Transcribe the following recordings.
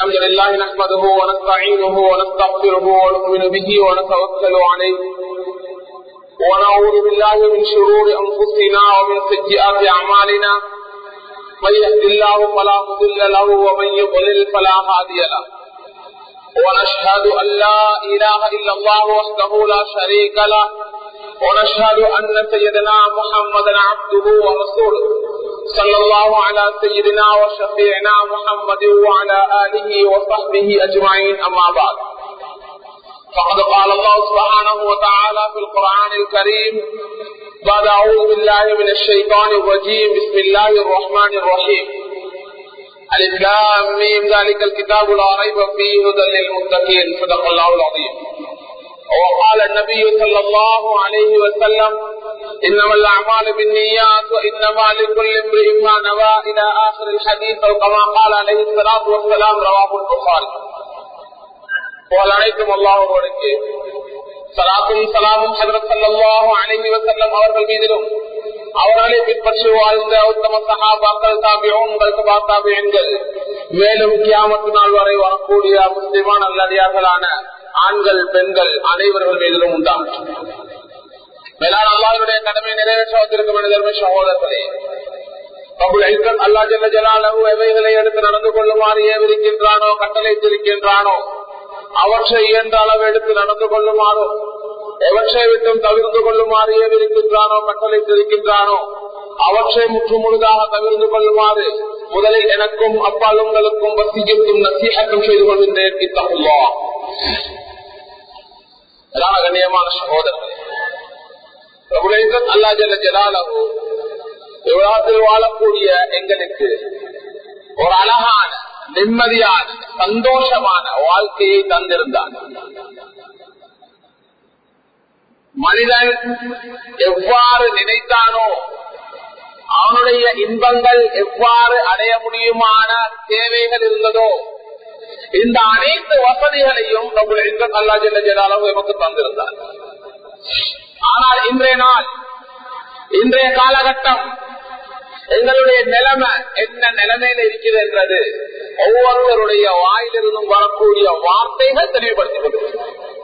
الحمد لله نحمده ونستعينه ونستغفره ونؤمن به ونتوكل عليه ونعوذ بالله من شرور انفسنا ومن سيئات اعمالنا من يهد الله فلا مضل له ومن يضلل فلا هادي له ونشهد ان لا اله الا الله وحده لا شريك له ونشهد ان سيدنا محمدا عبده ورسوله صلى الله على سيدنا وشفيعنا محمد وعلى اله وصحبه اجمعين اما بعد فقد قال الله سبحانه وتعالى في القرآن الكريم بعد أعوذ بالله من الشيطان الرجيم بسم الله الرحمن الرحيم الإسلام ميم ذلك الكتاب لا ريب فيه هدى للمتقين صدق الله العظيم وقال النبي صلى الله عليه وسلم إنما الأعمال بالنيات وإنما لكل امرئ ما نوى إلى آخر الحديث أو كما قال عليه الصلاة والسلام رواه البخاري போல் அனைத்தும் அல்லாஹர்களுக்கு சலாத்தும் சலாமும் ஹதரத் சல்லாஹு அலைஹி வசல்லம் அவர்கள் மீதிலும் அவர்களை பின்பற்றி வாழ்ந்த உத்தம சகாபாக்கள் தாபியோங்கள் தாபியங்கள் மேலும் கியாமத்து நாள் வரை வரக்கூடிய முஸ்லிமான நல்லடியார்களான ஆண்கள் பெண்கள் அனைவர்கள் மீதிலும் உண்டாகும் மேலான அல்லாஹருடைய கடமை நிறைவேற்ற வந்திருக்கும் மனிதர்மை சகோதரர்களே அல்லா ஜல்ல ஜலாலு எவைகளை எடுத்து நடந்து கொள்ளுமாறு ஏவிருக்கின்றானோ கட்டளைத்திருக்கின்றானோ அவற்றை இயன்ற அளவு எடுத்து நடந்து கொள்ளுமாறோ எவற்றை விட்டும் தவிர்த்து கொள்ளுமாறு ஏவிருக்கின்றானோ கட்டளைத்திருக்கின்றானோ அவற்றை முற்று முழுதாக தவிர்த்து கொள்ளுமாறு முதலில் எனக்கும் அப்பால் உங்களுக்கும் வசிக்கும் நசீகத்தும் செய்து கொள்கின்றேன் இத்தகுல்லா கண்ணியமான சகோதரர்களே அல்லா ஜல்ல ஜலாலு உலகத்தில் வாழக்கூடிய எங்களுக்கு ஒரு அழகான நிம்மதியான சந்தோஷமான வாழ்க்கையை தந்திருந்தான் மனிதன் எவ்வாறு நினைத்தானோ அவனுடைய இன்பங்கள் எவ்வாறு அடைய முடியுமான தேவைகள் இருந்ததோ இந்த அனைத்து வசதிகளையும் நம்முடைய அல்லா ஜெல்ல ஜெலாலும் எமக்கு தந்திருந்தார் ஆனால் இன்றைய நாள் இன்றைய காலகட்டம் எங்களுடைய நிலைமை என்ன நிலைமையில இருக்கிறது என்றது ஒவ்வொருவருடைய வாயிலிருந்தும் வரக்கூடிய வார்த்தைகள் தெளிவுபடுத்தி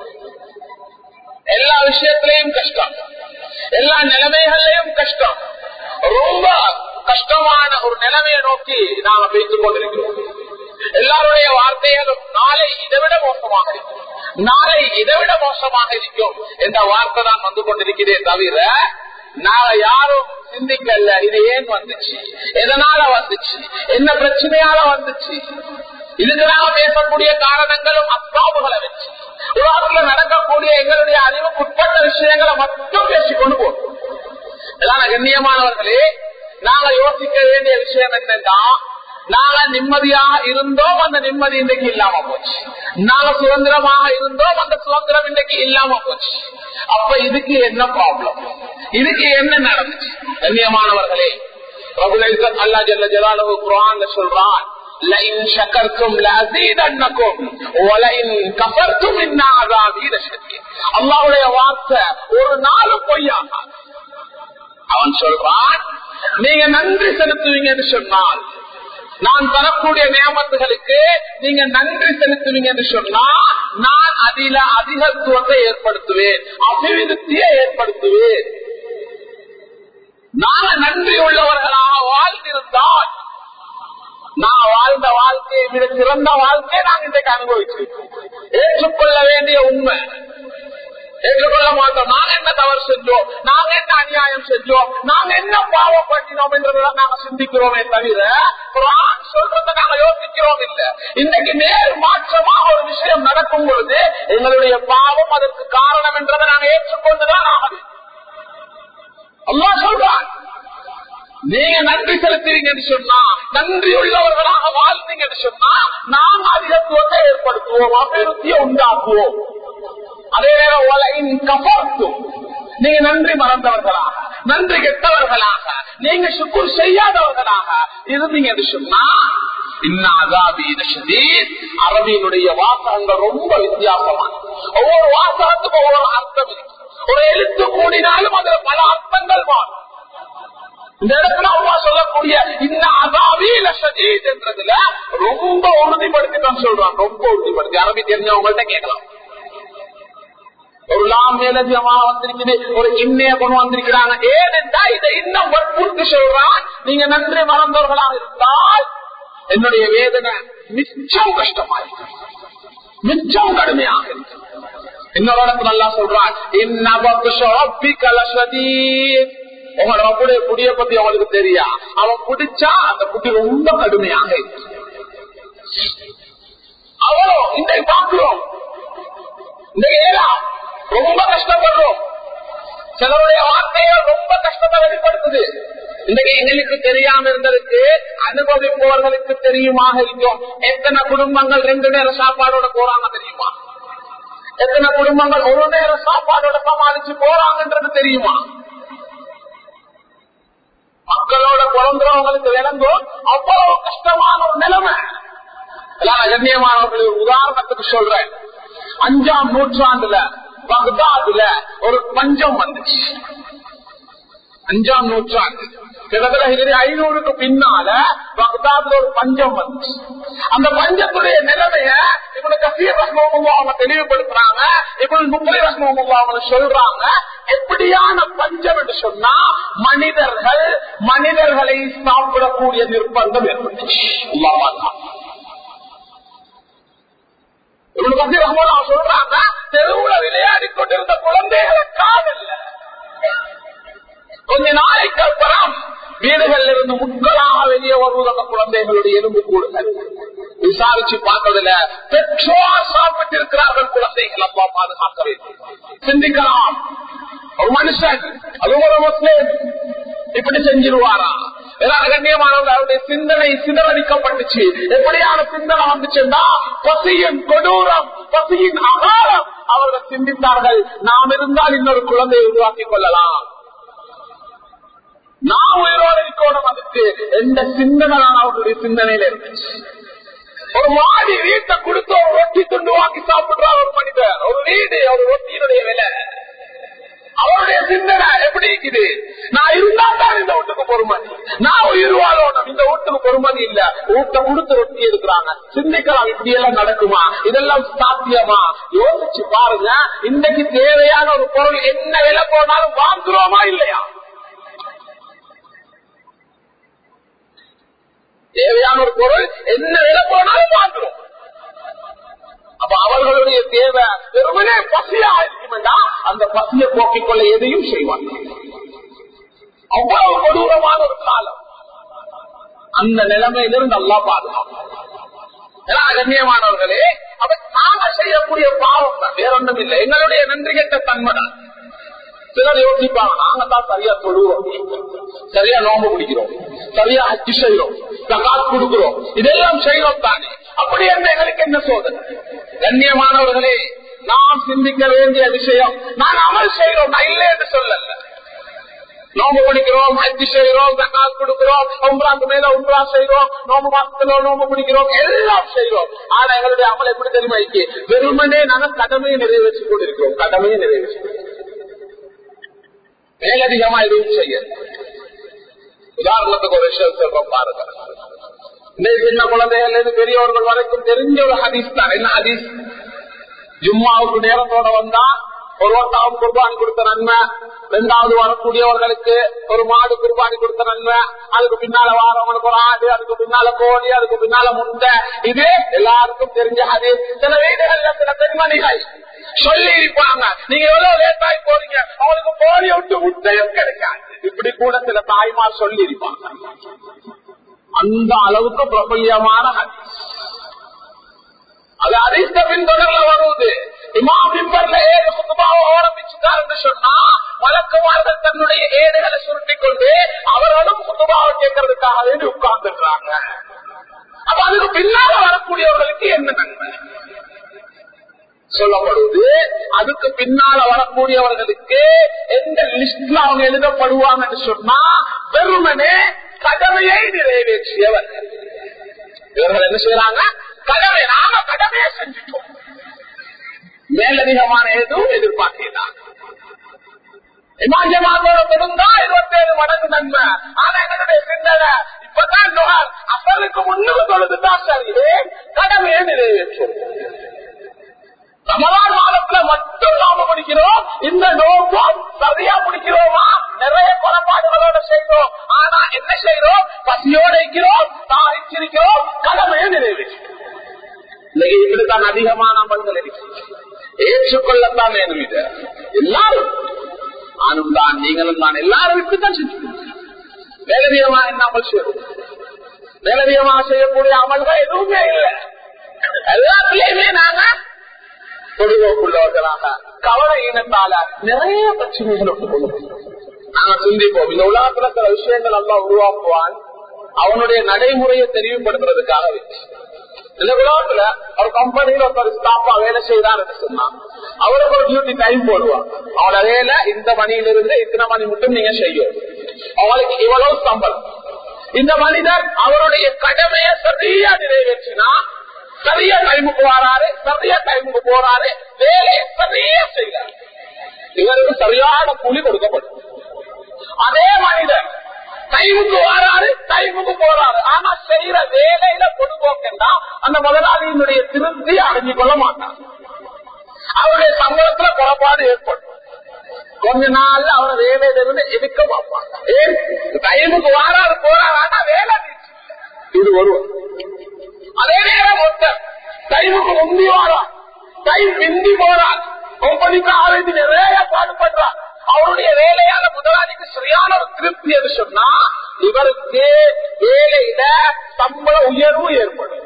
எல்லா விஷயத்திலையும் கஷ்டம் எல்லா நிலைமைகள்லயும் கஷ்டம் ரொம்ப கஷ்டமான ஒரு நிலைமையை நோக்கி நாம பேசிக் கொண்டிருக்கிறோம் எல்லாருடைய வார்த்தைகளும் நாளை இதைவிட மோசமாக இருக்கும் நாளை இதைவிட மோசமாக இருக்கும் என்ற வார்த்தை தான் வந்து கொண்டிருக்கிறதே தவிர நாங்க யாரும் சிந்திக்கல இது ஏன் வந்துச்சு எதனால வந்துச்சு என்ன பிரச்சனையால வந்துச்சு இதுக்கு நாங்க பேசக்கூடிய காரணங்களும் அப்பாவுகளை வச்சு உலகத்துல நடக்கக்கூடிய எங்களுடைய அறிவுக்கு உட்பட்ட விஷயங்களை மட்டும் பேசிக்கொண்டு போகும் இதான கண்ணியமானவர்களே நாங்க யோசிக்க வேண்டிய விஷயம் என்னன்னா நாங்க நிம்மதியாக இருந்தோம் அந்த நிம்மதி இன்றைக்கு இல்லாம போச்சு நாங்க சுதந்திரமாக இருந்தோம் அந்த சுதந்திரம் இன்றைக்கு இல்லாம போச்சு அப்ப இதுக்கு என்ன ப்ராப்ளம் இதுக்கு என்ன நடந்துச்சு கண்ணியமானவர்களே அல்லா ஜல்ல ஜலாலு குரான் சொல்றான் لئن شكرتم لازيدنكم ولئن كفرتم ان عذابي لشديد அல்லாஹ்வுடைய வார்த்தை ஒரு நாள் பொய்யாக அவன் சொல்றான் நீங்க நன்றி செலுத்துவீங்கன்னு சொன்னால் நான் தரக்கூடிய நியமத்துகளுக்கு நீங்க நன்றி செலுத்துவீங்க என்று சொன்னா நான் அதில அதிகத்துவத்தை ஏற்படுத்துவேன் அபிவிருத்தியை ஏற்படுத்துவேன் நாங்க நன்றி உள்ளவர்களாக வாழ்ந்திருந்தால் நான் வாழ்ந்த வாழ்க்கையை விட சிறந்த வாழ்க்கையை நாங்க இன்றைக்கு அனுபவிச்சிருக்கோம் ஏற்றுக்கொள்ள வேண்டிய உண்மை ஏற்றுக்கொள்ள மாட்டோம் நாங்க என்ன தவறு செஞ்சோம் நாங்க என்ன அநியாயம் செஞ்சோம் நாங்க என்ன பாவம் பண்ணினோம் என்றதெல்லாம் நாங்க சிந்திக்கிறோமே தவிர குரான் சொல்றதை நாங்க யோசிக்கிறோம் இல்ல இன்னைக்கு நேர் மாற்றமாக ஒரு விஷயம் நடக்கும் பொழுது எங்களுடைய பாவம் அதற்கு காரணம் என்றதை நாங்க ஏற்றுக்கொண்டுதான் ஆகுது அல்லா சொல்றான் நீங்க நன்றி செலுத்துவீங்கன்னு சொன்னா நன்றி உள்ளவர்களாக வாழ்ந்தீங்கன்னு சொன்னா நாம் அதிகத்துவத்தை ஏற்படுத்துவோம் அபிவிருத்தியை உண்டாக்குவோம் அதே நேரம் உலகின் கபர்த்தும் நீங்க நன்றி மறந்தவர்களாக நன்றி கெட்டவர்களாக நீங்க சுக்குர் செய்யாதவர்களாக இருந்தீங்க என்று சொன்னா அரபியினுடைய வாசகங்கள் ரொம்ப வித்தியாசமான ஒவ்வொரு வாசகத்துக்கும் ஒவ்வொரு அர்த்தம் இருக்கு ஒரு எழுத்து கூடினாலும் அதுல பல அர்த்தங்கள் மாறும் இந்த இடத்துல அவ்வா சொல்லக்கூடிய இந்த அதாவீல சதீத் என்றதுல ரொம்ப உறுதிப்படுத்தி தான் சொல்றான் ரொம்ப உறுதிப்படுத்தி அரபி தெரிஞ்சவங்கள்ட்ட கேட்கலாம் ஒரு லாம் மேலதிகமா வந்திருக்குது ஒரு இன்னைய கொண்டு வந்திருக்கிறாங்க ஏனென்றா இதை இன்னும் வற்புறுத்தி சொல்றான் நீங்க நன்றி மறந்தவர்களாக இருந்தால் என்னுடைய வேதனை மிச்சம் கஷ்டமாயிருக்கு மிச்சம் கடுமையாக இருக்கு இன்னொரு இடத்துல நல்லா சொல்றான் உங்களோட ரப்புடைய குடிய பத்தி அவங்களுக்கு தெரியா அவன் குடிச்சா அந்த குடி ரொம்ப கடுமையாக இருக்கு அவ்வளோ இன்றைக்கு பார்க்கிறோம் இந்த ஏழா ரொம்ப கஷ்டப்படுறோம் சிலருடைய வார்த்தைகள் ரொம்ப கஷ்டத்தை வெளிப்படுத்துது இன்னைக்கு எங்களுக்கு தெரியாம இருந்ததுக்கு அனுபவிப்பவர்களுக்கு தெரியுமாக இருக்கும் எத்தனை குடும்பங்கள் ரெண்டு நேரம் சாப்பாடோட போறாங்க தெரியுமா எத்தனை குடும்பங்கள் ஒரு நேரம் சாப்பாடோட சமாளிச்சு போறாங்கன்றது தெரியுமா மக்களோட பிறந்தவங்களுக்கு விளங்கும் அவ்வளவு கஷ்டமான ஒரு நிலைமை எல்லாம் கண்ணியமானவர்கள் உதாரணத்துக்கு சொல்றேன் அஞ்சாம் நூற்றாண்டுல பக்தாதுல ஒரு பஞ்சம் வந்துச்சு அஞ்சாம் நூற்றாண்டு கிட்டத்தட்ட ஐநூறுக்கு பின்னால பக்தாதுல ஒரு பஞ்சம் வந்துச்சு அந்த பஞ்சத்துடைய நிலைமைய இவனு கசீர் ரஸ்மோமுல்லா அவங்க தெளிவுபடுத்துறாங்க இவனு முப்பை ரஸ்மோமுல்லா அவங்க சொல்றாங்க எப்படியான பஞ்சம் என்று சொன்னா மனிதர்கள் மனிதர்களை சாப்பிடக்கூடிய நிர்பந்தம் ஏற்பட்டுச்சு இவனு கசீர் ரஹ்மோல்லா சொல்றாங்க தெருவுல விளையாடி கொண்டிருந்த குழந்தைகளை காதல்ல கொஞ்ச நாளைக்கு அப்புறம் வீடுகள்ல இருந்து முட்களாக வெளியே வருவது அந்த குழந்தைகளுடைய எலும்பு கூடுதல் விசாரிச்சு பார்த்ததுல பெற்றோர் சாப்பிட்டு இருக்கிறார்கள் குழந்தைகள் அப்பா பாதுகாக்க வேண்டும் சிந்திக்கலாம் ஒரு மனுஷன் அது ஒரு முஸ்லிம் இப்படி செஞ்சிருவாரா கண்ணியமானவர்கள் அவருடைய சிந்தனை சிதறடிக்கப்பட்டுச்சு எப்படியான சிந்தனை வந்துச்சுன்னா பசியின் கொடூரம் பசியின் அகாரம் அவர்கள் சிந்தித்தார்கள் நாம் இருந்தால் இன்னொரு குழந்தையை உருவாக்கிக் கொள்ளலாம் நான் உயிரோடு இருக்கணும் அதுக்கு எந்த சிந்தனை அவர்களுடைய சிந்தனையில இருந்துச்சு ஒரு மாடி வீட்டை கொடுத்து ஒரு ரொட்டி துண்டு வாங்கி சாப்பிடுற ஒரு மனிதர் ஒரு வீடு ஒரு ரொட்டியினுடைய விலை அவருடைய சிந்தனை எப்படி இருக்குது நான் இருந்தா தான் இந்த வீட்டுக்கு பொறுமதி நான் உயிர் வாழணும் இந்த வீட்டுக்கு பொறுமதி இல்ல வீட்டை கொடுத்து ரொட்டி எடுக்கிறாங்க சிந்திக்கலாம் இப்படி எல்லாம் நடக்குமா இதெல்லாம் சாத்தியமா யோசிச்சு பாருங்க இன்னைக்கு தேவையான ஒரு பொருள் என்ன விலை போனாலும் வாங்குறோமா இல்லையா தேவையான ஒரு பொருள் என்ன விலை போனாலும் வாங்குறோம் அப்ப அவர்களுடைய தேவை வெறுமனே பசியா இருக்குமெண்டா அந்த பசியை போக்கிக் கொள்ள எதையும் செய்வாங்க அவ்வளவு கொடூரமான ஒரு காலம் அந்த நிலைமையிலிருந்து நல்லா பாதுகாப்பு கண்ணியமானவர்களே அவ நாம செய்யக்கூடிய பாவம் தான் வேற ஒன்றும் இல்லை எங்களுடைய நன்றி கெட்ட தன்மை தான் சிலர் யோசிப்பாங்க நாங்க தான் சரியா தொழுவோம் சரியா நோம்பு பிடிக்கிறோம் சரியா ஹஜ்ஜி செய்யறோம் சகாத் கொடுக்கிறோம் இதெல்லாம் செய்யறோம் தானே அப்படி என்ன எங்களுக்கு என்ன சோதனை கண்ணியமானவர்களே நாம் சிந்திக்க வேண்டிய விஷயம் நான் அமல் செய்யறோம் நான் இல்லை என்று சொல்லல நோம்பு பிடிக்கிறோம் ஹஜ்ஜி செய்யறோம் சகாத் கொடுக்கிறோம் ஒன்றாக்கு மேல ஒன்றா செய்யறோம் நோம்பு மாசத்துல நோம்பு பிடிக்கிறோம் எல்லாம் செய்யறோம் ஆனா எங்களுடைய அமல் எப்படி தெரியுமா இருக்கு வெறுமனே நாங்க கடமையை நிறைவேற்றி கொண்டிருக்கிறோம் கடமையை நிறைவேற்றி மேலதிகமா எதுவும் செய்ய உதாரணத்துக்கு ஒரு விஷயம் சொல்றோம் பாருங்க இந்த சின்ன குழந்தைகள் இருந்து பெரியவர்கள் வரைக்கும் தெரிஞ்ச ஒரு ஹதீஸ் தான் என்ன ஹதீஸ் ஜும்மாவுக்கு நேரத்தோட வந்தா ஒரு ஒட்டாவும் குர்பானி கொடுத்த நன்மை ரெண்டாவது வரக்கூடியவர்களுக்கு ஒரு மாடு குர்பானி கொடுத்த நன்மை அதுக்கு பின்னால வாரவனுக்கு ஒரு ஆடு அதுக்கு பின்னால கோழி அதுக்கு பின்னால முட்டை இது எல்லாருக்கும் தெரிஞ்ச ஹதீஸ் சில வீடுகள்ல சில பெண்மணிகள் சொல்லி இருப்பாங்க நீங்க எவ்வளவு லேட் ஆகி போறீங்க அவங்களுக்கு கோழி விட்டு முட்டையும் கிடைக்காது இப்படி கூட சில தாய்மார் சொல்லி இருப்பாங்க அந்த அளவுக்கு பிரபல்யமான ஹதீஸ் அது அதிர்ஷ்ட பின்தொடர்ல வருவது இமாமிம்பர்ல ஏழு சுத்தமாக ஆரம்பிச்சுட்டார் சொன்னா வழக்குமார்கள் தன்னுடைய ஏடுகளை சுருட்டிக் கொண்டு அவர்களும் சுத்தமாக கேட்கறதுக்காக வேண்டி உட்கார்ந்துடுறாங்க அப்ப அதுக்கு பின்னால வரக்கூடியவர்களுக்கு என்ன நன்மை சொல்லப்படுவது அதுக்கு பின்னால வரக்கூடியவர்களுக்கு எந்த லிஸ்ட்ல அவங்க எழுதப்படுவாங்கன்னு சொன்னா வெறுமனே கடமையை நிறைவேற்றியவர்கள் இவர்கள் என்ன செய்யறாங்க கடமை நாம கடமையை செஞ்சுட்டோம் மேலதிகமான எதுவும் எதிர்பார்க்கிறாங்க இமாஞ்சமாத்தோட கொடுந்தா இருபத்தி ஏழு மடங்கு நன்மை ஆனா எங்களுடைய சிந்தனை இப்பதான் நுகர் அசலுக்கு முன்னுக்கு தொழுதுதான் சரி கடமையை நிறைவேற்றும் ரமலான் மாதத்துல மட்டும் நாம முடிக்கிறோம் இந்த நோக்கம் சரியா முடிக்கிறோமா நிறைய குறைபாடுகளோட செய்கிறோம் ஆனா என்ன செய்யறோம் பசியோட இருக்கிறோம் தாரிச்சிருக்கிறோம் கடமையை நிறைவேற்றும் இன்னைக்கு இப்படித்தான் அதிகமான அமல்கள் இருக்கு ஏற்றுக்கொள்ளத்தான் வேணும் இது எல்லாரும் நானும் தான் நீங்களும் தான் எல்லாரும் இப்படித்தான் செஞ்சு வேலவியமா என்ன அமல் செய்யும் வேலவியமாக செய்யக்கூடிய அமல்கள் எதுவுமே இல்லை எல்லாத்துலயுமே நாங்க பொதுவோக்குள்ளவர்களாக கவலை இனத்தால நிறைய பிரச்சனைகள் நாங்க சிந்திப்போம் இந்த உலகத்துல சில விஷயங்கள் எல்லாம் உருவாக்குவான் அவனுடைய நடைமுறையை தெளிவுபடுத்துறதுக்காக இந்த உலகத்துல ஒரு கம்பெனியில ஒருத்தர் ஸ்டாப்பா வேலை செய்யறான்னு சொன்னா அவருக்கு ஒரு டியூட்டி டைம் போடுவான் அவனோட வேலை இந்த மணியிலிருந்து இத்தனை மணி மட்டும் நீங்க செய்யும் அவங்களுக்கு இவ்வளவு சம்பளம் இந்த மனிதர் அவருடைய கடமையை சரியா நிறைவேற்றினா சரியா டைமுக்கு வராரு சரியா டைமுக்கு போறாரு வேலையை சரியா செய்யறாரு இவருக்கு சரியான கூலி கொடுக்கப்படும் அதே மனிதர் டைமுக்கு வராரு டைமுக்கு போறாரு ஆனா செய்யற வேலையில பொதுபோக்கா அந்த முதலாளியினுடைய திருப்தி அடைஞ்சு கொள்ள மாட்டார் அவருடைய சம்பளத்துல குறைபாடு ஏற்படும் கொஞ்ச நாள்ல அவரை வேலையில இருந்து எதுக்க பார்ப்பாங்க ஏன் டைமுக்கு வாராரு போறாரு ஆனா வேலை இது ஒருவர் அதே நேரம் ஒருத்தர் டைமுக்கு முந்தி வாரா டைம் பிந்தி போறார் கம்பெனிக்கு ஆரஞ்சு நிறைய பாடுபடுறார் அவருடைய வேலையால முதலாளிக்கு சரியான ஒரு திருப்தி என்று சொன்னா இவருக்கு வேலையில சம்பள உயர்வு ஏற்படும்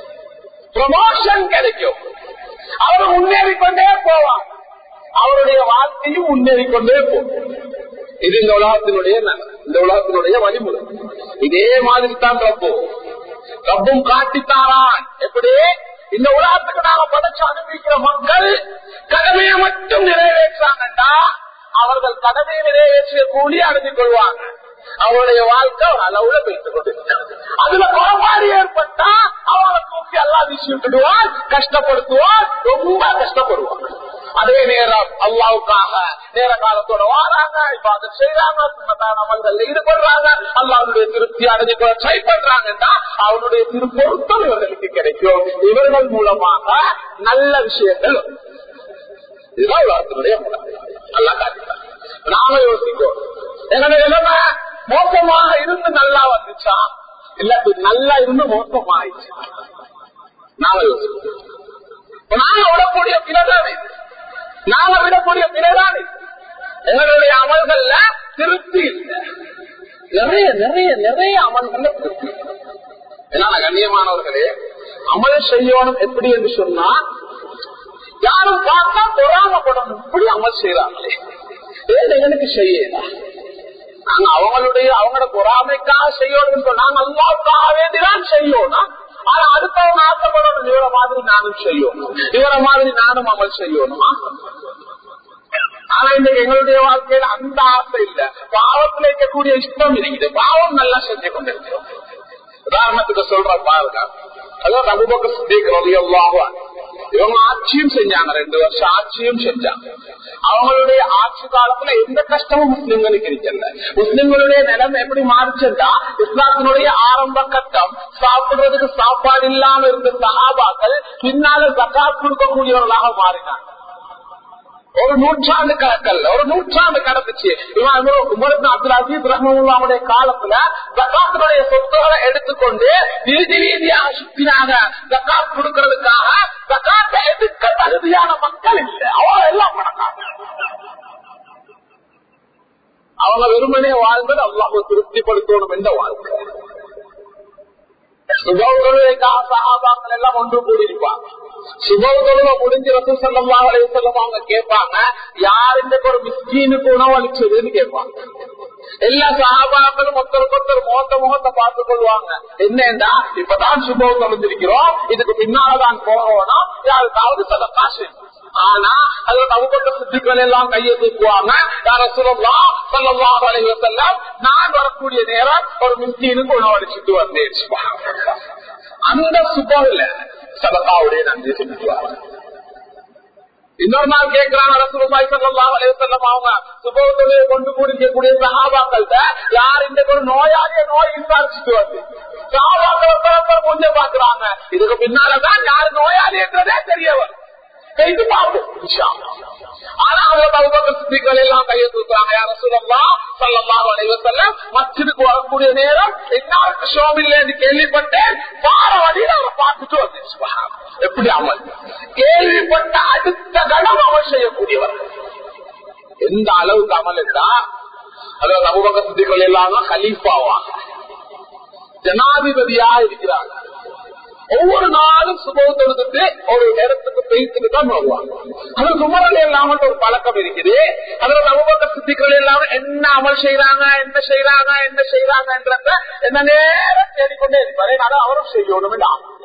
ப்ரமோஷன் கிடைக்கும் அவர் முன்னேறி கொண்டே போவார் அவருடைய வாழ்க்கையும் முன்னேறி கொண்டே போகும் இது இந்த உலகத்தினுடைய இந்த உலகத்தினுடைய வழிமுறை இதே மாதிரி தான் ரப்பு ரப்பும் காட்டித்தாரான் எப்படி இந்த உலகத்துக்கு நாம படைச்சு அனுப்பிக்கிற மக்கள் கடமையை மட்டும் நிறைவேற்றாங்கண்டா அவர்கள் கடமையை நிறைவேற்றிய கூலி அடைந்து கொள்வாங்க அவருடைய வாழ்க்கை ஒரு அளவுல வைத்துக் கொண்டிருக்கிறது அதுல குறைபாடு ஏற்பட்டா அவளை தூக்கி எல்லாம் வீசிவிட்டுடுவார் கஷ்டப்படுத்துவார் ரொம்ப கஷ்டப்படுவார் அதே நேரம் அல்லாவுக்காக நேர காலத்தோட வாராங்க இப்ப அதை செய்யறாங்க சுமத்தான அமல்கள் ஈடுபடுறாங்க அல்லாவுடைய திருப்தி அடைஞ்சு ட்ரை பண்றாங்கன்னா அவனுடைய திருப்பொருத்தம் இவர்களுக்கு கிடைக்கும் இவர்கள் மூலமாக நல்ல விஷயங்கள் இதுதான் உலகத்தினுடைய முறை நல்லா காட்டுறாங்க நாம யோசிக்கோம் என்னோட நிலைமை மோசமாக இருந்து நல்லா வந்துச்சா இல்லாட்டி நல்லா இருந்து மோசமா ஆயிடுச்சு நாம யோசிக்கோம் நாங்க விடக்கூடிய பிறதான் இது நாங்க விடக்கூடிய பிறதான் இது எங்களுடைய அமல்கள்ல திருப்தி இல்லை நிறைய நிறைய நிறைய அமல்கள்ல திருப்தி ஏன்னா கண்ணியமானவர்களே அமல் செய்யணும் எப்படி என்று சொன்னா யாரும் பார்த்தா பொறாமப்படணும் இப்படி அமல் செய்யறாங்களே ஏன் எங்களுக்கு செய்யலாம் நாங்க அவங்களுடைய அவங்களோட பொறாமைக்காக செய்யணும் நாங்க அல்லாவுக்காக வேண்டிதான் செய்யணும் ஆனா அடுத்தவங்க ஆசைப்படணும் இவரை மாதிரி நானும் செய்யணும் இவரை மாதிரி நானும் அமல் செய்யணும் ஆனா இந்த எங்களுடைய வாழ்க்கையில அந்த ஆசை இல்ல பாவத்துல இருக்கக்கூடிய இஷ்டம் இருக்குது பாவம் நல்லா செஞ்சு கொண்டிருக்கிறோம் உதாரணத்துக்கு சொல்ற பாருங்க அதாவது அபுபக்க சித்திக்கிறோம் இவங்க ஆட்சியும் செஞ்சாங்க ரெண்டு வருஷம் ஆட்சியும் செஞ்சாங்க அவங்களுடைய ஆட்சி காலத்துல எந்த கஷ்டமும் முஸ்லிம்களுக்கு இருக்கல முஸ்லிம்களுடைய நிலைமை எப்படி மாறிச்சுட்டா இஸ்லாத்தினுடைய ஆரம்ப கட்டம் சாப்பிடுறதுக்கு சாப்பாடு இல்லாம இருந்த சகாபாக்கள் பின்னால ஜக்காத் கொடுக்கக்கூடியவர்களாக மாறினாங்க ஒரு நூற்றாண்டு கடக்கல்ல ஒரு நூற்றாண்டு கடந்துச்சு உமருக்கு அப்துல் அசீஸ் ரஹமுல்லாவுடைய காலத்துல ஜக்காத்தினுடைய சொத்துக்களை எடுத்துக்கொண்டு வீதி வீதியாக சுத்தினாங்க ஜக்காத் கொடுக்கறதுக்காக ஜக்காத்தை எதிர்க்க தகுதியான மக்கள் இல்லை அவங்க எல்லாம் பணக்காங்க அவங்க வெறுமனே வாழ்ந்தது அல்லாஹ் திருப்திப்படுத்தணும் என்ற வாழ்க்கை சுபவுதலுக்காக சகாபாக்கள் எல்லாம் ஒன்று கூடியிருப்பாங்க சுபவுதலுவ முடிஞ்ச ரசூல் சல்லல்லாஹு அலைஹி வஸல்லம் அவங்க கேட்பாங்க யார் இந்த ஒரு மிஸ்கீனுக்கு உணவு அளிச்சதுன்னு கேட்பாங்க எல்லா சகாபாக்களும் ஒருத்தருக்கு ஒருத்தர் முகத்த முகத்தை பார்த்துக் கொள்வாங்க என்னண்டா இப்பதான் சுபம் தொலைஞ்சிருக்கிறோம் இதுக்கு பின்னால்தான் போகணும் யாருக்காவது சில காசு ஆனா அதுல தவப்பட்ட சித்துக்கள் எல்லாம் கையை தூக்குவாங்க யார சொல்லலாம் சொல்லலாம் வலைவசெல்லாம் நான் வரக்கூடிய நேரம் ஒரு மிஸ்கீனுக்கு உணவடிச்சுட்டு வந்தேன் அந்த சுபம் இல்ல சதக்காவுடைய நன்றி செலுத்துவாங்க இன்னொரு நாள் கேட்கிறாங்க ரசூலுல்லாஹி ஸல்லல்லாஹு அலைஹி வஸல்லம் அவங்க சுபவத்துடைய கொண்டு கூடிக்கக்கூடிய சஹாபாக்கள்ட்ட யார் இந்த ஒரு நோயாளிய நோய் விசாரிச்சுட்டு வந்து சஹாபாக்கள் கொஞ்சம் பாக்குறாங்க இதுக்கு பின்னாலதான் யார் நோயாளி என்றதே தெரியவர் செய்து பார்ப்போம் இன்ஷா அல்லாஹ். ஆனா அவங்க அபூபக்கர் சித்திகள் எல்லாம் கையை தூக்குறாங்க யார சொல்லலாம் சொல்லலாம் அலைவசல்லம் மச்சிதுக்கு வரக்கூடிய நேரம் என்னாருக்கு ஷோமில்ல கேள்விப்பட்டேன் பார வழியில அவரை பார்த்துட்டு வந்து சுபஹான். எப்படி அமல் கேள்விப்பட்ட அடுத்த கணம் அமல் செய்யக்கூடியவர் எந்த அளவுக்கு அமல் என்றா அதாவது அபூபக்கர் சித்திகள் எல்லாம் கலீஃபாவாங்க ஜனாதிபதியாக இருக்கிறாங்க ஒவ்வொரு நாளும் சுபம் தொழுதுட்டு ஒரு இடத்துக்கு பேசிட்டு தான் வருவாங்க அதுல சுமரல் இல்லாமல் ஒரு பழக்கம் இருக்குது அதுல நவபக்க சித்திகள் இல்லாம என்ன அமல் செய்யறாங்க என்ன செய்யறாங்க என்ன செய்யறாங்கன்றத என்ன நேரம் தேடிக்கொண்டே இருப்பாரு அதை அவரும் செய்யணும்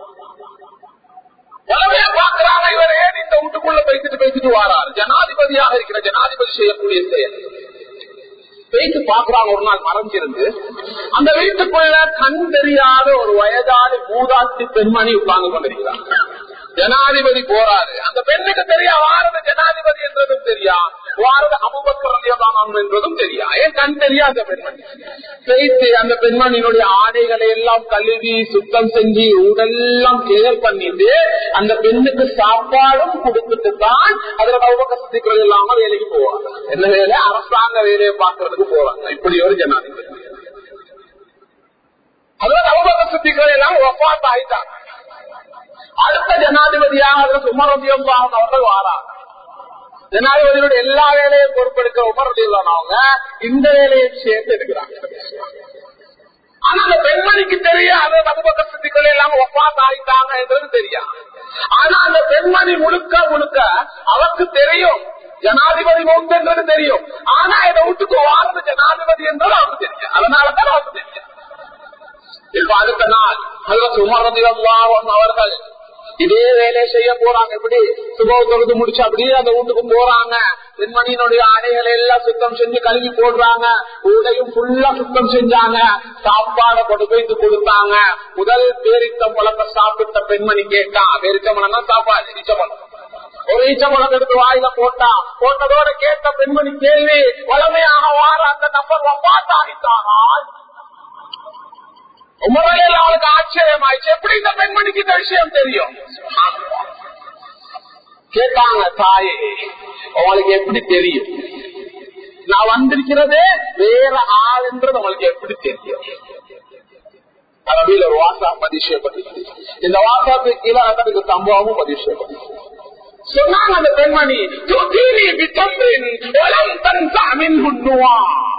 உலகைய பாக்குறாங்க இவர் ஏன் இந்த வீட்டுக்குள்ள பேசிட்டு பேசிட்டு வாராரு ஜனாதிபதியாக இருக்கிற ஜனாதிபதி செய்யக்கூடிய செயல் பேசி பாக்குறாங்க ஒரு நாள் மறைஞ்சிருந்து அந்த வீட்டுக்குள்ள கண் தெரியாத ஒரு வயதான மூதாட்டி பெண்மணி உட்கார்ந்து கொண்டிருக்கிறாங்க ஜனாதிபதி போறாரு அந்த பெண்ணுக்கு தெரியா வாரது ஜனாதிபதி என்றதும் தெரியா வாரது அபுபக்கரம் என்றதும் தெரியா ஏன் கண் தெரியா அந்த பெண்மணி பேசி அந்த பெண்மணியினுடைய ஆடைகளை எல்லாம் கழுவி சுத்தம் செஞ்சு உடெல்லாம் கிளியர் பண்ணிட்டு அந்த பெண்ணுக்கு சாப்பாடும் கொடுத்துட்டு தான் அதுல அபுபக்கரத்துக்கள் இல்லாம வேலைக்கு போவாங்க என்ன வேலை அரசாங்க வேலையை பார்க்கறதுக்கு போவாங்க இப்படி ஒரு ஜனாதிபதி அதுல அபுபக்கரத்துக்கள் எல்லாம் ஒப்பாத்து ஆயிட்டாங்க அடுத்த ஜனாதிபதியாக உமரதியம் அவர்கள் வாராங்க ஜனாதிபதியோட எல்லா வேலையும் பொறுப்பெடுக்கிற உமரதியம் அவங்க இந்த வேலையை சேர்த்து எடுக்கிறாங்க ஆனா அந்த பெண்மணிக்கு தெரியாது அபுபக்க சித்திகள் எல்லாம் ஒப்பாத்து ஆயிட்டாங்க என்றது தெரியாது ஆனா அந்த பெண்மணி முழுக்க முழுக்க அவருக்கு தெரியும் ஜனாதிபதி மௌத்து என்றது தெரியும் ஆனா இதை விட்டுக்கு வாழ்ந்த ஜனாதிபதி என்றது அவருக்கு தெரியும் அதனாலதான் அவருக்கு தெரியும் இப்ப அடுத்த நாள் அதுல உமரதியம் அவர்கள் இதே வேலையை செய்ய போறாங்க எப்படி சுப தொழுது முடிச்சு அப்படியே அந்த வீட்டுக்கும் போறாங்க பெண்மணியினுடைய ஆடைகளை எல்லாம் சுத்தம் செஞ்சு கழுவி போடுறாங்க ஊடையும் ஃபுல்லா சுத்தம் செஞ்சாங்க சாப்பாடை கொண்டு போயிட்டு கொடுத்தாங்க முதல் பேரித்தம் பழத்தை சாப்பிட்ட பெண்மணி கேட்டா பேரிச்சம்பழம் சாப்பாடு ஈச்சம்பழம் ஒரு ஈச்சம்பழம் எடுத்து வாயில போட்டா போட்டதோட கேட்ட பெண்மணி கேள்வி வளமையாக வார அந்த நபர் வப்பாத்தாகித்தானால் உமரையில் அவளுக்கு ஆச்சரியமாயிடுச்சு எப்படி இந்த பெண்மணிக்கு இந்த விஷயம் தெரியும் கேட்டாங்க தாயே உங்களுக்கு எப்படி தெரியும் நான் வந்திருக்கிறதே வேற ஆளுன்றது உங்களுக்கு எப்படி தெரியும் அரபியில ஒரு வாசா பதிஷயப்பட்டு இந்த வாசாத்துக்கு கீழே அதுக்கு சம்பவமும் பதிஷயப்பட்டு சொன்னாங்க அந்த பெண்மணி துதீனி பித்தம்பின் வலம் தன்சா மின் ஹுன்னுவா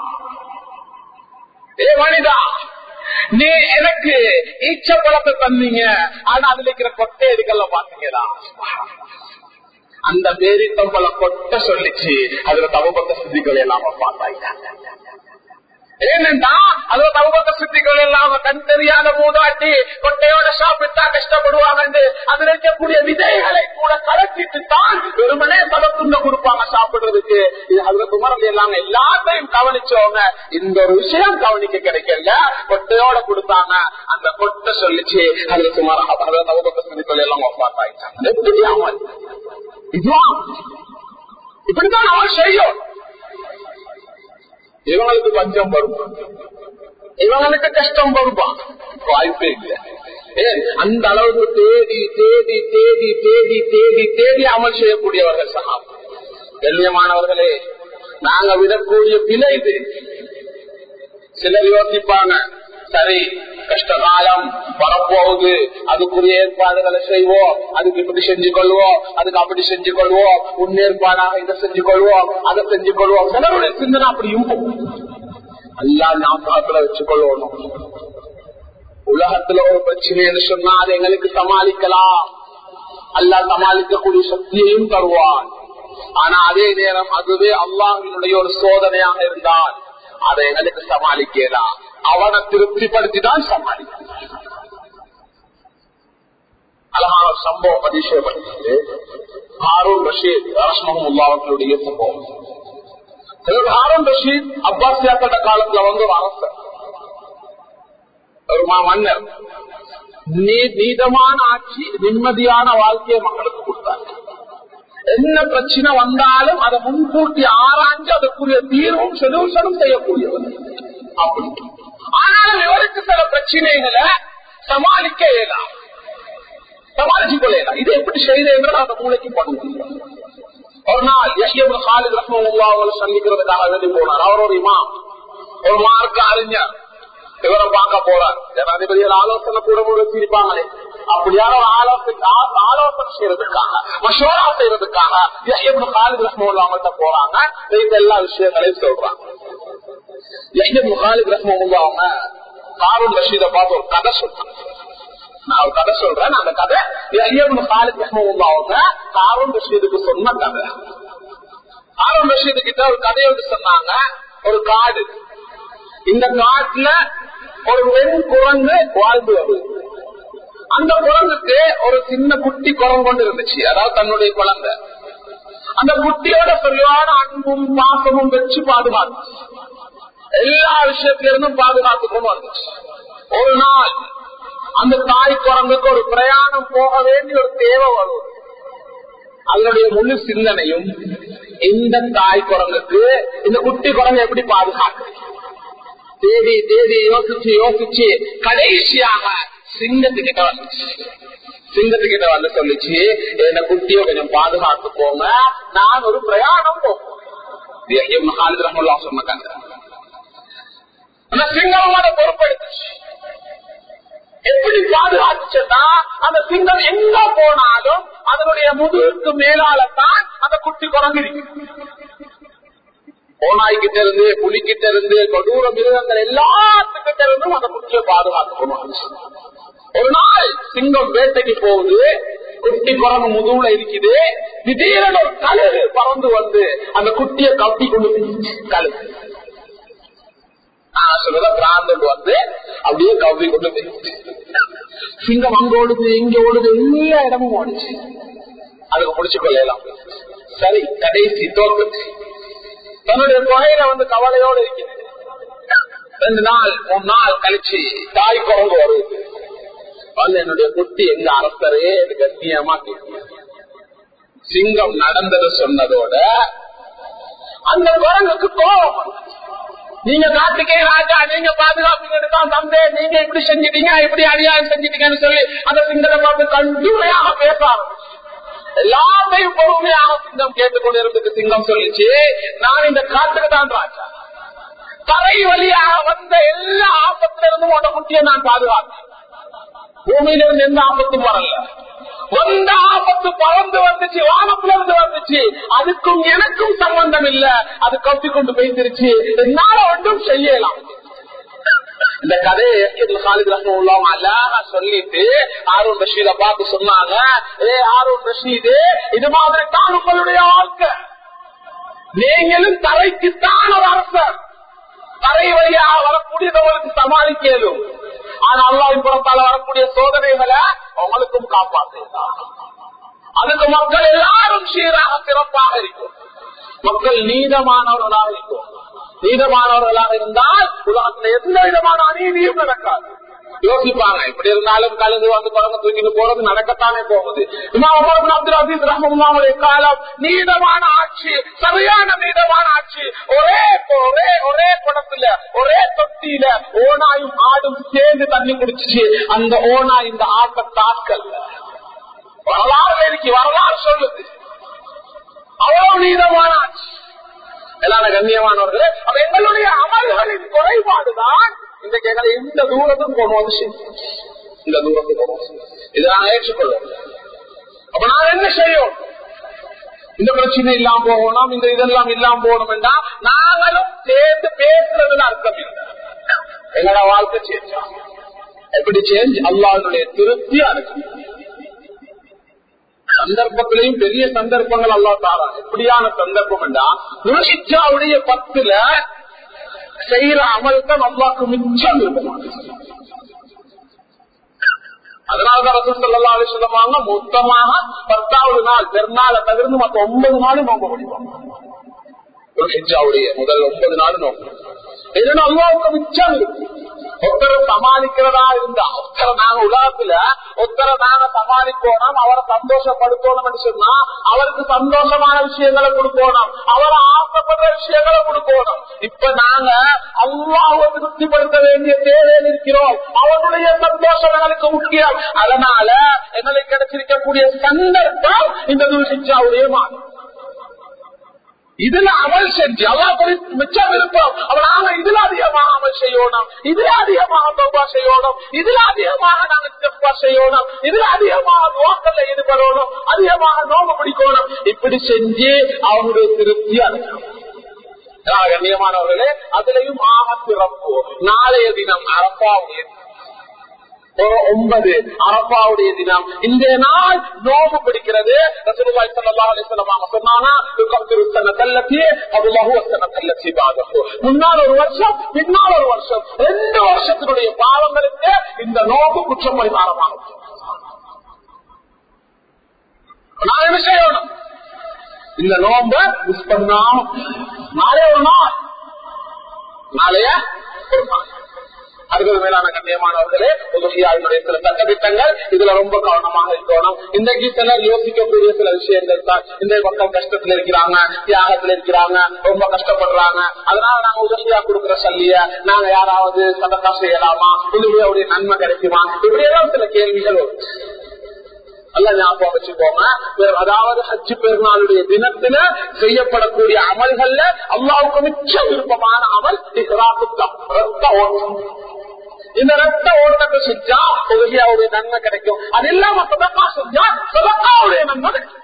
ஏ மனிதா நீ எனக்கு ஈச்ச பழத்தை தந்தீங்க ஆனா அதுல இருக்கிற கொட்டை எடுக்கல பாத்தீங்களா அந்த பேரித்தம் பல கொட்டை சொல்லிச்சு அதுல தவபத்த சித்திகள் எல்லாம் பார்த்தாங்க ஏனென்றா அதுல தவபத்த சித்திகள் எல்லாம் கண் தெரியாத மூதாட்டி கொட்டையோட சாப்பிட்டா கஷ்டப்படுவாங்க அதுல இருக்கக்கூடிய விதைகளை கூட கலச்சிட்டு தான் வெறுமனே பதத்துண்ட கொடுப்பாங்க சாப்பிடுறதுக்கு இது அதுல குமரல் எல்லாம் எல்லாத்தையும் கவனிச்சவங்க இந்த ஒரு விஷயம் கவனிக்க கிடைக்கல கொட்டையோட கொடுத்தாங்க அந்த கொட்டை சொல்லிச்சு அதுல சுமார் அதுல தவபத்த சித்திகள் எல்லாம் பார்த்தாங்க எப்படி அவன் இதுதான் இப்படித்தான் அவன் செய்யும் இவங்களுக்கு பஞ்சம் வரும் இவங்களுக்கு கஷ்டம் வருமா வாய்ப்பே இல்லை ஏன் அந்த அளவுக்கு தேடி தேடி தேடி தேடி தேடி தேடி அமல் செய்யக்கூடியவர்கள் சகாம் கண்ணியமானவர்களே நாங்க விடக்கூடிய பிழை இது சிலர் யோசிப்பாங்க சரி கஷ்டகாலம் வரப்போகுது அதுக்குரிய ஏற்பாடுகளை செய்வோம் அதுக்கு இப்படி செஞ்சு கொள்வோம் அதுக்கு அப்படி செஞ்சு கொள்வோம் முன்னேற்பாடாக இதை செஞ்சு கொள்வோம் அதை செஞ்சு கொள்வோம் சிலருடைய சிந்தனை அப்படியும் அல்லா நாம் காத்துல வச்சுக்கொள்ளணும் உலகத்துல ஒரு பிரச்சனைன்னு சொன்னா அதை எங்களுக்கு சமாளிக்கலாம் அல்லா சமாளிக்கக்கூடிய சக்தியையும் தருவான் ஆனா அதே நேரம் அதுவே அல்லாஹினுடைய ஒரு சோதனையாக இருந்தால் அதை எங்களுக்கு சமாளிக்கலாம் அவனை திருப்திப்படுத்தி தான் சமாளிக்க அழகான சம்பவம் அதிசயப்படுகிறது ஹாரூன் ரஷீத் ரஷ்மஹமுல்லா அவர்களுடைய சம்பவம் ஹாரூன் ரஷீத் அப்பாசியாக்கட்ட காலத்துல வந்து ஒரு அரசர் ஒரு மன்னர் நீதமான ஆட்சி நிம்மதியான வாழ்க்கையை மக்களுக்கு கொடுத்தாங்க என்ன பிரச்சனை வந்தாலும் அதை முன்கூட்டி ஆராய்ஞ்சு அதற்குரிய தீர்வும் சொல்யூஷனும் செய்யக்கூடியவர் அப்படி ஆனாலும் இவருக்கு சில பிரச்சனைகளை சமாளிக்க இயலாம் சமாளிச்சு கொள்ளலாம் இது எப்படி செய்தேன் அந்த மூளைக்கு பண்ணுவோம் ஒரு நாள் யஹ்யபு ஹாலித் ரஹ்மத்துல்லாஹி அவங்களை சந்திக்கிறதுக்காக வேண்டி போனார் அவர் ஒரு இமாம் ஒரு மார்க்க அறிஞர் இவரை பார்க்க போறார் ஜனாதிபதியில் ஆலோசனை கூட வச்சிருப்பாங்களே அப்படியான ஒரு ஆலோசனை ஆலோசனை செய்யறதுக்காக மஷோரா செய்யறதுக்காக யஹ்யபு ஹாலித் ரஹ்மத்துல்லாஹி அவங்கள்ட்ட போறாங்க இந்த எல்லா விஷயங்களையும் சொல்றாங்க யஹ்யபு ஹாலித் ரஹ்மத்துல்லாஹி அவங்க காரூன் ரஷீதை பார்த்து ஒரு கதை சொல்றாங்க நான் ஒரு கதை சொல்றேன் அந்த கதை ஐயப்பன் காலித் அவங்க காரூன் ரஷீதுக்கு சொன்ன கதை காரூன் ரஷீது கிட்ட ஒரு கதையை வந்து சொன்னாங்க ஒரு காடு இந்த காட்டுல ஒரு வெண் குரங்கு வாழ்ந்து வருது அந்த குரங்குக்கு ஒரு சின்ன குட்டி குரங்கு கொண்டு இருந்துச்சு அதாவது தன்னுடைய குழந்தை அந்த குட்டியோட சரியான அன்பும் பாசமும் வச்சு பாதுகாத்து எல்லா விஷயத்திலிருந்தும் பாதுகாத்து கொண்டு வந்துச்சு ஒரு நாள் அந்த தாய் குரங்குக்கு ஒரு பிரயாணம் போக வேண்டிய ஒரு தேவை வரும் அதனுடைய முழு சிந்தனையும் இந்த தாய் குரங்குக்கு இந்த குட்டி குரங்கு எப்படி பாதுகாக்க தேடி தேடி யோசிச்சு யோசிச்சு கடைசியாக சிங்கத்துக்கிட்ட வந்துச்சு சிங்கத்துக்கிட்ட வந்து சொல்லிச்சு என்ன குட்டியை கொஞ்சம் பாதுகாத்து போங்க நான் ஒரு பிரயாணம் போகும் மகாலித் ரஹமுல்லா சொன்னாங்க அந்த சிங்கமோட பொறுப்பெடுத்துச்சு எப்படி பாதுகாத்துச்சுன்னா அந்த சிங்கம் எங்க போனாலும் அதனுடைய முதுகுக்கு மேலாலத்தான் அந்த குட்டி குரங்கிருக்கு ஓனாய்கிட்ட இருந்து புலிக்கிட்ட இருந்து கொடூர மிருகங்கள் எல்லாத்துக்கிட்ட இருந்தும் அந்த குட்டியை பாதுகாத்துக்கணும் ஒரு நாள் சிங்கம் வேட்டைக்கு போகுது குட்டி குரங்கு முதுகுல இருக்குது திடீரென ஒரு கழுகு பறந்து வந்து அந்த குட்டியை கட்டி கொண்டு கழுகு சொல்றத பிராந்தல் வந்து அப்படியே கவ்வி கொண்டு போயிடுச்சு சிங்கம் அங்க ஓடுது இங்க ஓடுது எல்லா இடமும் ஓடுச்சு அதுக்கு முடிச்சு கொள்ளலாம் சரி கடைசி தோற்று தன்னுடைய தொகையில வந்து கவலையோடு இருக்குது ரெண்டு நாள் மூணு நாள் கழிச்சு தாய் குரங்கு வருது வந்து என்னுடைய குட்டி எங்க அரசரே கண்ணியமா சிங்கம் நடந்தது சொன்னதோட அந்த குரங்குக்கு கோபம் நீங்க காட்டுக்கே ராஜா நீங்க பாதுகாப்பு தான் தந்தே நீங்க இப்படி செஞ்சிட்டீங்க இப்படி அநியாயம் செஞ்சிட்டீங்கன்னு சொல்லி அந்த சிங்கத்தை பார்த்து கண்டுமையாக பேச ஆரம்பிச்சு எல்லாத்தையும் பொறுமையாக சிங்கம் கேட்டுக்கொண்டிருந்தது சிங்கம் சொல்லிச்சு நான் இந்த காட்டுக்கு தான் ராஜா தரை வழியாக வந்த எல்லா ஆபத்துல இருந்தும் உன்னை குட்டியை நான் பாதுகாத்தேன் பூமியில இருந்து எந்த ஆபத்தும் வரல வந்த ஆபத்து பறந்து வந்துச்சு வானத்துல இருந்து வந்துச்சு அதுக்கும் எனக்கும் சம்பந்தம் இல்ல அது கப்பி கொண்டு போயிருச்சு என்னால ஒன்றும் செய்யலாம் இந்த கதையை உள்ளவங்க அழகா சொல்லிட்டு ஆரூன் ரஷீத பார்த்து சொன்னாங்க ஏ ஆரூன் ரஷீது இது மாதிரி தான் உங்களுடைய வாழ்க்கை நீங்களும் தரைக்குத்தான் ஒரு அரசர் தரை வழியாக வரக்கூடியவங்களுக்கு சமாளிக்கலும் ஆனா அல்லாவின் புறத்தால வரக்கூடிய சோதனைகளை உங்களுக்கும் காப்பாற்றுகிறார் அதுக்கு மக்கள் எல்லாரும் சீராக சிறப்பாக இருக்கும் மக்கள் நீதமானவர்களாக இருக்கும் நீதமானவர்களாக இருந்தால் உலகத்துல எந்த விதமான அநீதியும் நடக்காது யோசிப்பாங்க இப்படி இருந்தாலும் கலந்து வந்து குழந்தை தூக்கிட்டு போறது நடக்கத்தானே போகுது அப்துல் அசீஸ் ரஹமுடைய காலம் நீதமான ஆட்சி சரியான நீதமான ஆட்சி ஒரே ஒரே ஒரே குடத்துல ஒரே தொட்டியில ஓனாயும் ஆடும் சேர்ந்து தண்ணி குடிச்சிச்சு அந்த ஓனா இந்த ஆட்ட தாக்கல் வரலாறு இருக்கு வரலாறு சொல்லுது அவ்வளவு நீதமான ஆட்சி எல்லாரும் கண்ணியமானவர்களே அப்ப எங்களுடைய அமல்களின் குறைபாடுதான் இந்த எங்களை இந்த தூரத்துக்கு கொண்டு வந்து இந்த தூரத்துக்கு கொண்டு வந்து இதை நான் ஏற்றுக்கொள்ளும் அப்ப நான் என்ன செய்யும் இந்த பிரச்சனை இல்லாம போகணும் இந்த இதெல்லாம் இல்லாம போகணும் என்றா நாங்களும் சேர்ந்து பேசுறதுல அர்த்தம் இல்லை எங்களோட வாழ்க்கை சேஞ்ச் எப்படி சேஞ்ச் அல்லாவுடைய திருப்தியா இருக்கு சந்தர்ப்பத்திலையும் பெரிய சந்தர்ப்பங்கள் அல்லா தாரா எப்படியான சந்தர்ப்பம் என்றா துணிச்சாவுடைய பத்துல செய்யற அமல் தான் அல்லாக்கு மிச்சம் விருப்பமான அதனாலதான் ரசூல் சல்லா அலி சொல்லுவாங்க மொத்தமாக பத்தாவது நாள் பெருநாளை தவிர்த்து மற்ற ஒன்பது நாளும் நோக்க முடியும் ஒரு ஹிஜாவுடைய முதல் ஒன்பது நாள் நோக்கம் என்னன்னா அல்லாவுக்கு மிச்சம் இருக்கு ஒருத்தரை சமாளிக்கிறதா இருந்தா ஒருத்தரை நாங்க உலகத்துல ஒருத்தரை நாங்க சமாளிக்கணும் அவரை சந்தோஷப்படுத்தணும் சொன்னா அவருக்கு சந்தோஷமான விஷயங்களை கொடுக்கணும் அவரை ஆசைப்படுற விஷயங்களை கொடுக்கணும் இப்ப நாங்க அல்லாவை திருப்திப்படுத்த வேண்டிய தேவையில் இருக்கிறோம் அவருடைய சந்தோஷம் எங்களுக்கு முக்கியம் அதனால எங்களுக்கு கிடைச்சிருக்கக்கூடிய சந்தர்ப்பம் இந்த துல்ஹிஜாவுடைய மாதம் இதுல அமல் செஞ்சு அல்லா மிச்சம் விருப்பம் அவன் நாங்க இதுல அதிகமாக அமல் செய்யணும் இதுல அதிகமாக தௌபா செய்யணும் இதுல அதிகமாக நாங்க செப்பா செய்யணும் இதுல அதிகமாக நோக்கல்ல ஈடுபடணும் அதிகமாக நோக்க பிடிக்கணும் இப்படி செஞ்சு அவங்களுடைய திருப்தி அடையணும் கண்ணியமானவர்களே அதுலயும் ஆக சிறப்பு நாளைய தினம் அரப்பாவுடைய ஒரு ஒன்பது அரப்பாவுடைய தினம் இந்த நாள் நோம்பு பிடிக்கிறது ரசூலுல்லாஹி ஸல்லல்லாஹு அலைஹி வஸல்லம் சொன்னானா யுகஃபிரு ஸனத்தல்லதி அல்லாஹு ஸனத்தல்லதி பாதஹு முன்னால் ஒரு வருஷம் பின்னால் ஒரு வருஷம் ரெண்டு வருஷத்தினுடைய பாவங்களுக்கு இந்த நோம்பு குற்றம் பரிகாரமாகும் நான் என்ன செய்யணும் இந்த நோம்ப மிஸ் பண்ணாம நாளைய ஒரு நாள் நாளைய ஒரு நாள் அடுத்தது மேலான கண்ணியமானவர்களே உதவியாளுடைய சில சட்டத்திட்டங்கள் இதுல ரொம்ப கவனமாக இருக்கணும் இன்றைக்கு சிலர் யோசிக்கக்கூடிய சில விஷயங்கள் தான் இந்த மக்கள் கஷ்டத்துல இருக்கிறாங்க தியாகத்துல இருக்கிறாங்க ரொம்ப கஷ்டப்படுறாங்க அதனால நாங்க உதவியா கொடுக்குற சல்லிய நாங்க யாராவது சதக்கா செய்யலாமா உதவியோடைய நன்மை கிடைக்குமா இப்படியெல்லாம் சில கேள்விகள் வரும் நல்ல ஞாபகம் வச்சுக்கோங்க அதாவது ஹஜ்ஜு பெருநாளுடைய தினத்துல செய்யப்படக்கூடிய அமல்கள்ல அல்லாவுக்கு மிச்ச விருப்பமான அமல் இஹ்ராக்குத்தம் ரத்த ஓட்டம் இந்த ரத்த ஓட்டத்தை செஞ்சா உதவியாவுடைய நன்மை கிடைக்கும் அது இல்லாம சதக்கா செஞ்சா சதக்காவுடைய நன்மை கிடைக்கும்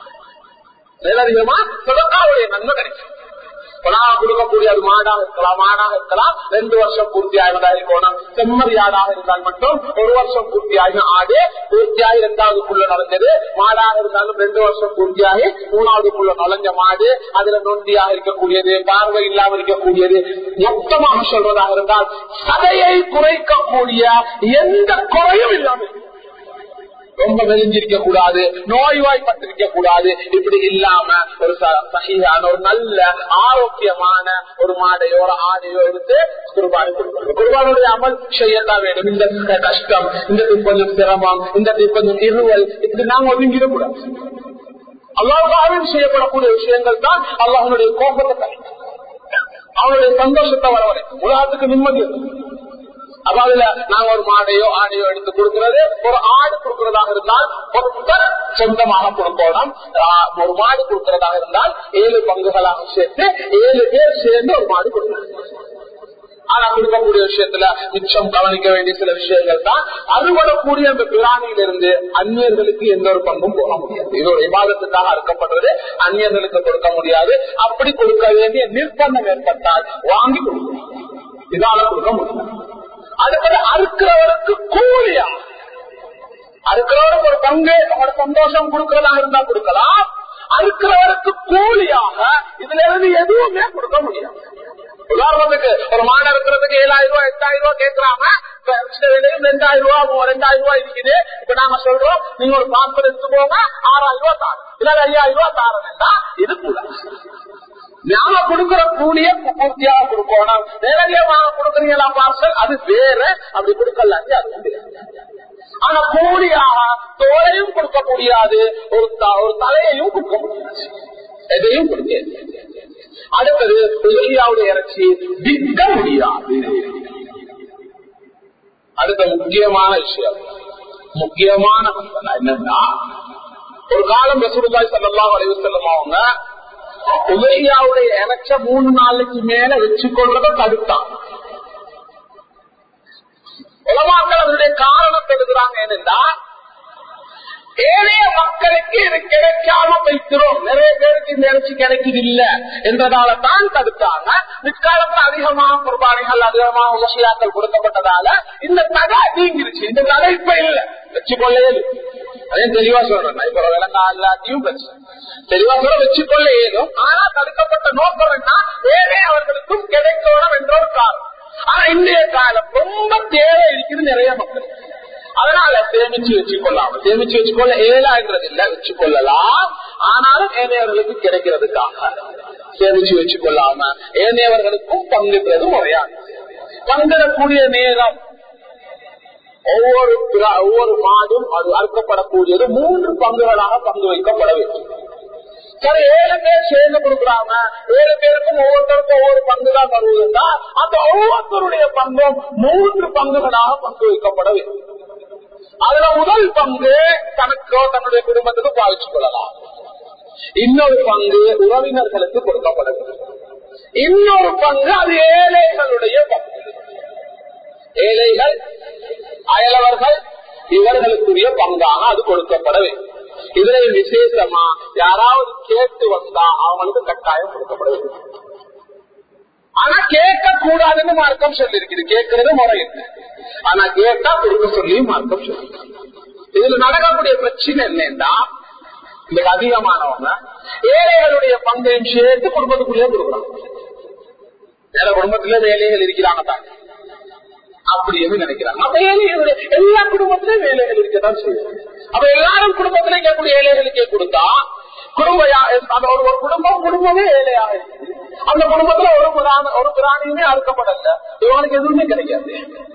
மேலதிகமா சதக்காவுடைய நன்மை கிடைக்கும் நான் கொடுக்கக்கூடிய அது மாடாக இருக்கலாம் மாடாக இருக்கலாம் ரெண்டு வருஷம் பூர்த்தி ஆகிறதா இருக்கணும் செம்மறி ஆடாக இருந்தால் மட்டும் ஒரு வருஷம் பூர்த்தியாகி ஆடு பூர்த்தியாகி இரண்டாவதுக்குள்ள நுழைஞ்சது மாடாக இருந்தாலும் ரெண்டு வருஷம் பூர்த்தியாகி மூணாவதுக்குள்ள நுழைஞ்ச மாடு அதுல நொண்டியாக இருக்கக்கூடியது பார்வை இல்லாமல் இருக்கக்கூடியது மொத்தமாக சொல்வதாக இருந்தால் சதையை குறைக்கக்கூடிய எந்த குறையும் இல்லாமல் ரொம்ப மெலிஞ்சிருக்க கூடாது நோய்வாய்ப்பட்டிருக்க கூடாது இப்படி இல்லாம ஒரு சகியான ஒரு நல்ல ஆரோக்கியமான ஒரு மாடையோ ஒரு ஆடையோ எடுத்து குருபானி கொடுக்கணும் குருபானுடைய அமல் செய்யத்தான் வேண்டும் இந்த கஷ்டம் இந்த கொஞ்சம் சிரமம் இந்த கொஞ்சம் இருவல் இப்படி நாங்க ஒதுங்கிடக்கூடாது அல்லாஹாவின் செய்யப்படக்கூடிய விஷயங்கள் தான் அல்லாஹனுடைய கோபத்தை கழிக்கும் அவனுடைய சந்தோஷத்தை வரவரை உலகத்துக்கு நிம்மதி அதாவதுல நாங்க ஒரு மாடையோ ஆடையோ எடுத்து கொடுக்கிறது ஒரு ஆடு கொடுக்கிறதாக இருந்தால் ஒருத்தர் சொந்தமாக கொடுக்கணும் ஒரு மாடு கொடுக்கிறதாக இருந்தால் ஏழு பங்குகளாக சேர்த்து ஏழு பேர் சேர்ந்து ஒரு மாடு கொடுக்கணும் ஆனா கொடுக்கக்கூடிய விஷயத்துல மிச்சம் கவனிக்க வேண்டிய சில விஷயங்கள் தான் அறுவடக்கூடிய அந்த பிராணியிலிருந்து அந்நியர்களுக்கு எந்த ஒரு பங்கும் போக முடியாது இது ஒரு விவாதத்துக்காக அறுக்கப்படுறது அந்நியர்களுக்கு கொடுக்க முடியாது அப்படி கொடுக்க வேண்டிய நிர்பந்தம் ஏற்பட்டால் வாங்கி கொடுக்கணும் இதால கொடுக்க முடியும் அடுத்தது அறுக்கிறவருக்கு கூலியா அறுக்கிறவருக்கு ஒரு பங்கு அவங்களோட சந்தோஷம் கொடுக்கறதா இருந்தா கொடுக்கலாம் அறுக்கிறவருக்கு கூலியாக இதுல இருந்து எதுவுமே கொடுக்க முடியாது உதாரணத்துக்கு ஒரு மாடு இருக்கிறதுக்கு ஏழாயிரம் ரூபாய் எட்டாயிரம் ரூபாய் கேட்கறாங்க ரெண்டாயிரம் ரூபாய் ரெண்டாயிரம் ரூபாய் இருக்குது இப்ப நாங்க சொல்றோம் நீங்க ஒரு பாம்பர் எடுத்துக்கோங்க ஆறாயிரம் ரூபாய் தாரு இல்ல ஐயாயிரம் ரூபாய் தாரணும்னா இது கூட நாம கொடுக்கிற கூலிய பூர்த்தியாக கொடுக்கணும் நேரடியாக கொடுக்கறீங்களா பார்சல் அது வேற அப்படி கொடுக்கலாச்சு அது ஆனா கூலியாக தோலையும் கொடுக்க முடியாது ஒரு ஒரு தலையையும் கொடுக்க முடியாது எதையும் கொடுக்க அடுத்தது உதவியாவுடைய இறைச்சி விற்க முடியாது அடுத்த முக்கியமான விஷயம் முக்கியமான மசாலா என்னன்னா ஒரு காலம் ரசூலுல்லாஹி ஸல்லல்லாஹு அலைஹி வஸல்லம் அவங்க உதவியாவுடைய இறைச்ச மூணு நாளைக்கு மேல வச்சுக்கொள்றத தடுத்தான் உலமாக்கள் அதனுடைய காரணத்தை எழுதுறாங்க என்னன்னா ஏழைய மக்களுக்கு இது கிடைக்காம வைக்கிறோம் நிறைய பேருக்கு இந்த இறைச்சி கிடைக்குது இல்ல என்றதால தான் தடுத்தாங்க பிற்காலத்துல அதிகமாக குர்பானிகள் அதிகமாக முஸ்லியாக்கள் கொடுக்கப்பட்டதால இந்த தடை நீங்கிருச்சு இந்த தடை இப்ப இல்ல வச்சுக்கொள்ளே அதே தெளிவா சொல்றேன் இப்ப விலங்கா எல்லாத்தையும் பிரச்சனை தெளிவா சொல்ல வச்சுக்கொள்ள ஏதும் ஆனா தடுக்கப்பட்ட நோக்கம் என்ன ஏழை அவர்களுக்கும் கிடைக்கணும் என்ற ஒரு காரணம் ஆனா இன்றைய காலம் ரொம்ப தேவை இருக்குது நிறைய மக்கள் அதனால சேமிச்சு வச்சுக்கொள்ளாம சேமிச்சு வச்சுக்கொள்ள ஏழாங்கிறது இல்ல வச்சுக்கொள்ளலாம் ஆனாலும் ஏழையவர்களுக்கு கிடைக்கிறதுக்காக சேமிச்சு வச்சு கொள்ளாம ஏனையவர்களுக்கும் பங்குறது முறையாது பங்கிடக்கூடிய நேரம் ஒவ்வொரு ஒவ்வொரு மாதம் அது அறுக்கப்படக்கூடியது மூன்று பங்குகளாக பங்கு வைக்கப்பட வேண்டும் சரி ஏழு பேர் சேர்ந்து கொடுக்குறாங்க ஏழு பேருக்கும் ஒவ்வொருத்தருக்கும் ஒவ்வொரு பங்கு தான் தருவதுண்டா அந்த ஒவ்வொருத்தருடைய பங்கும் மூன்று பங்குகளாக பங்கு வைக்கப்பட வேண்டும் அதுல முதல் பங்கு தனக்கோ தன்னுடைய குடும்பத்துக்கு பாதிச்சுக் கொள்ளலாம் இன்னொரு பங்கு உறவினர்களுக்கு கொடுக்கப்பட வேண்டும் இன்னொரு பங்கு அது ஏழைகளுடைய பங்கு ஏழைகள் அயலவர்கள் இவர்களுக்குரிய பங்காக அது கொடுக்கப்பட வேண்டும் இதுல விசேஷமா யாராவது கேட்டு வந்தா அவங்களுக்கு கட்டாயம் கொடுக்கப்பட வேண்டும் ஆனா கேட்க கூடாதுன்னு மார்க்கம் சொல்லி இருக்குது கேட்கறது முறை இல்லை ஆனா கேட்டா கொடுக்க சொல்லி மார்க்கம் சொல்லி இதுல நடக்கக்கூடிய பிரச்சனை என்னன்னா இந்த அதிகமானவங்க ஏழைகளுடைய பங்கையும் சேர்த்து குடும்பத்துக்குள்ளேயே கொடுக்குறாங்க வேற குடும்பத்திலே வேலைகள் இருக்கிறாங்க தான் அப்படின்னு நினைக்கிறாங்க அப்ப ஏழைகளுடைய எல்லா குடும்பத்திலும் வேலைகள் இருக்கதான் செய்யும் அப்ப எல்லாரும் குடும்பத்திலே இருக்கக்கூடிய ஏழைகளுக்கே கொடுத்தா குடும்ப அந்த ஒரு ஒரு குடும்பம் குடும்பமே ஏழையாக இருக்கு அந்த குடும்பத்துல ஒரு பிராண ஒரு பிராணியுமே அறுக்கப்படல இவனுக்கு எதுவுமே கிடைக்காது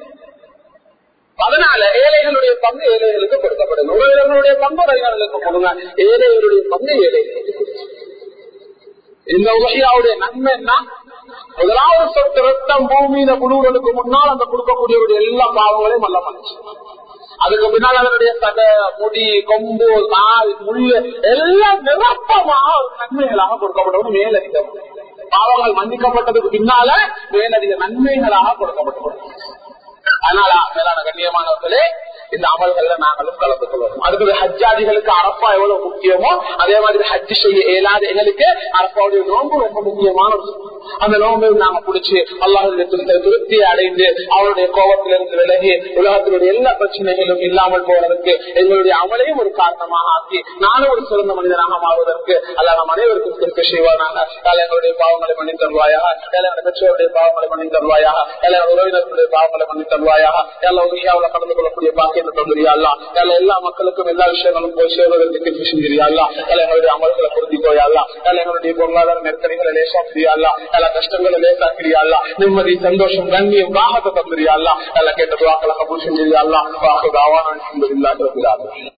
அதனால ஏழைகளுடைய பங்கு ஏழைகளுக்கு கொடுக்கப்படும் உறவினர்களுடைய பங்கு உறவினர்களுக்கு கொடுங்க ஏழைகளுடைய பங்கு ஏழைகளுக்கு இந்த உலகியாவுடைய நன்மை என்ன முதலாவது சொத்து ரத்தம் பூமியில குழுவதற்கு முன்னால் அந்த கொடுக்கக்கூடியவருடைய எல்லா பாவங்களையும் நல்ல மனுச்சு அதுக்கு பின்னால் அதனுடைய சதை முடி கொம்பு கால் முள்ளு எல்லாம் நிரப்பமாக ஒரு நன்மைகளாக கொடுக்கப்பட்டது மேலதிகம் பாவங்கள் மன்னிக்கப்பட்டதுக்கு பின்னால மேலதிக நன்மைகளாக கொடுக்கப்பட்டது அதனால மேலான கண்ணியமானவர்களே இந்த அமல்கள்ல நாங்களும் கலந்து கொள்வோம் அடுத்தது ஹஜ்ஜாதிகளுக்கு அரப்பா எவ்வளவு முக்கியமோ அதே மாதிரி ஹஜ் செய்ய இயலாத எங்களுக்கு அரப்பாவுடைய நோன்பு ரொம்ப முக்கியமான ஒரு அந்த நோன்பை நாங்க பிடிச்சி அல்லாஹிடத்தில் திருப்தி அடைந்து அவருடைய கோபத்திலிருந்து விலகி உலகத்தினுடைய எல்லா பிரச்சனைகளும் இல்லாமல் போவதற்கு எங்களுடைய அமலையும் ஒரு காரணமாக ஆக்கி நானும் ஒரு சிறந்த மனிதனாக மாறுவதற்கு அல்ல நம் அனைவருக்கும் திருப்பி செய்வானாக எங்களுடைய பாவங்களை பண்ணி தருவாயாக எங்களுடைய பெற்றோருடைய பாவங்களை பண்ணி தருவாயாக எல்லா உறவினர்களுடைய பாவங்களை பண்ணி தருவாயாக எல்லா உரியாவில் கலந்து கொள்ளக்கூடிய பாக்கியத்தை தந்துரியாளா எல்லா எல்லா மக்களுக்கும் எல்லா விஷயங்களும் போய் சேர்வதற்கு திருப்பி செஞ்சிரியாளா எங்களுடைய அமல்களை பொருந்தி போயாளா எங்களுடைய பொருளாதார நெருக்கடிகளை லேசாக்கிறியாளா எல்லா கஷ்டங்களை லேசாக்கிறியாளா நிம்மதி சந்தோஷம் கண்ணியம் காமத்தை தந்துரியாளா எல்லா கேட்ட துவாக்களை கபூல் செஞ்சிரியாளா வாக்கு தாவான